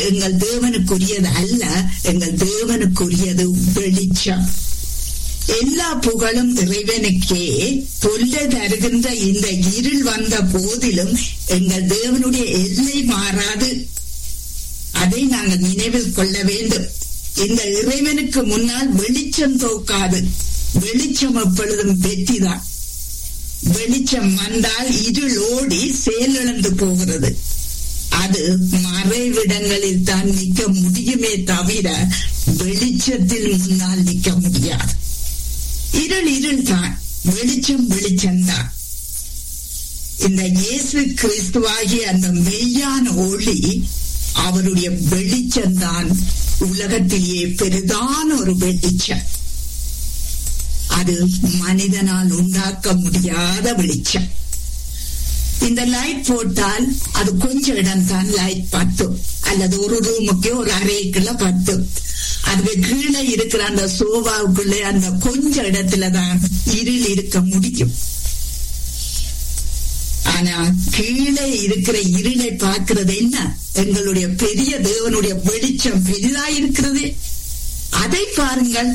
எங்கள் தேவனுக்குரியது அல்ல எங்கள் தேவனுக்குரியது வெளிச்சம் எல்லா புகழும் இறைவனுக்கே தொல்லை தருகின்ற இந்த இருள் வந்த போதிலும் எங்கள் தேவனுடைய எல்லை மாறாது அதை நாங்கள் நினைவில் கொள்ள வேண்டும் இந்த இறைவனுக்கு முன்னால் வெளிச்சம் தோக்காது வெளிச்சம் எப்பொழுதும் வெற்றிதான் வெளிச்சம் வந்தால் இருள் ஓடி செயலிழந்து போகிறது அது மறைவிடங்களில் தான் நிற்க முடியுமே தவிர வெளிச்சத்தில் முன்னால் நிற்க முடியாது இருள் இருள் தான் வெளிச்சம் வெளிச்சம்தான் இந்த இயேசு கிறிஸ்துவாகிய அந்த மெய்யான ஒளி அவருடைய வெளிச்சம்தான் உலகத்திலேயே பெரிதான ஒரு வெளிச்சம் அது மனிதனால் உண்டாக்க முடியாத வெளிச்சம் இந்த லைட் போட்டால் அது கொஞ்சம் இடம் தான் லைட் பத்தும் அல்லது ஒரு ரூமுக்கு ஒரு அறைக்குள்ள பத்தும் அதுக்கு கீழே இருக்கிற அந்த சோபாவுக்குள்ள அந்த கொஞ்ச இடத்துல தான் இருள் இருக்க முடியும் ஆனா கீழே இருக்கிற இருளை பார்க்கிறது என்ன எங்களுடைய பெரிய தேவனுடைய வெளிச்சம் பெரிதா இருக்கிறது அதை பாருங்கள்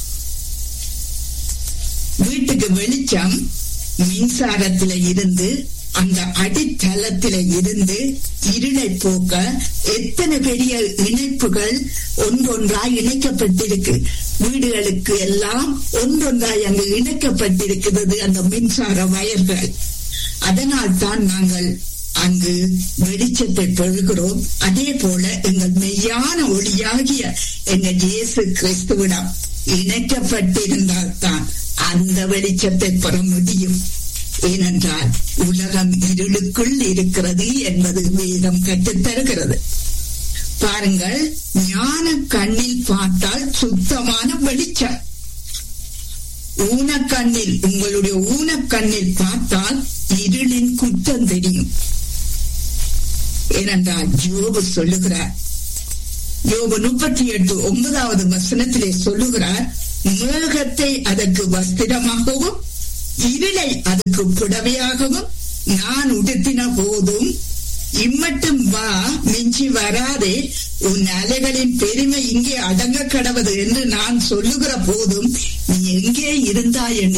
வீட்டுக்கு வெளிச்சம் மின்சாரத்தில இருந்து அந்த அடித்தளத்தில இருந்து இருளை போக்க எத்தனை பெரிய இணைப்புகள் ஒன்றொன்றாய் இணைக்கப்பட்டிருக்கு வீடுகளுக்கு எல்லாம் ஒன்றொன்றாய் அங்கு இணைக்கப்பட்டிருக்கிறது அந்த மின்சார வயர்கள் அதனால் தான் நாங்கள் அங்கு வெளிச்சத்தை பெறுகிறோம் அதே போல எங்கள் மெய்யான ஒளியாகிய எங்கள் இயேசு கிறிஸ்துவிடம் இணைக்கப்பட்டிருந்தால் தான் அந்த வெளிச்சத்தை பெற முடியும் ஏனென்றால் உலகம் இருளுக்குள் இருக்கிறது என்பது வேதம் கற்றுத்தருகிறது பாருங்கள் ஞான கண்ணில் பார்த்தால் சுத்தமான வெளிச்சம் ஊனக்கண்ணில் உங்களுடைய ஊனக்கண்ணில் பார்த்தால் இருளின் குற்றம் தெரியும் ஏனென்றால் ஜோபு சொல்லுகிறார் யோபு முப்பத்தி எட்டு ஒன்பதாவது வசனத்திலே சொல்லுகிறார் மேகத்தை அதற்கு வஸ்திரமாகவும் இருளை அதுக்கு புடவையாகவும் நான் உடுத்தின போதும் இம்மட்டும் வா மிஞ்சி வராதே உன் அலைகளின் பெருமை இங்கே அடங்க கடவது என்று நான் சொல்லுகிற போதும் நீ எங்கே இருந்தாய் என்று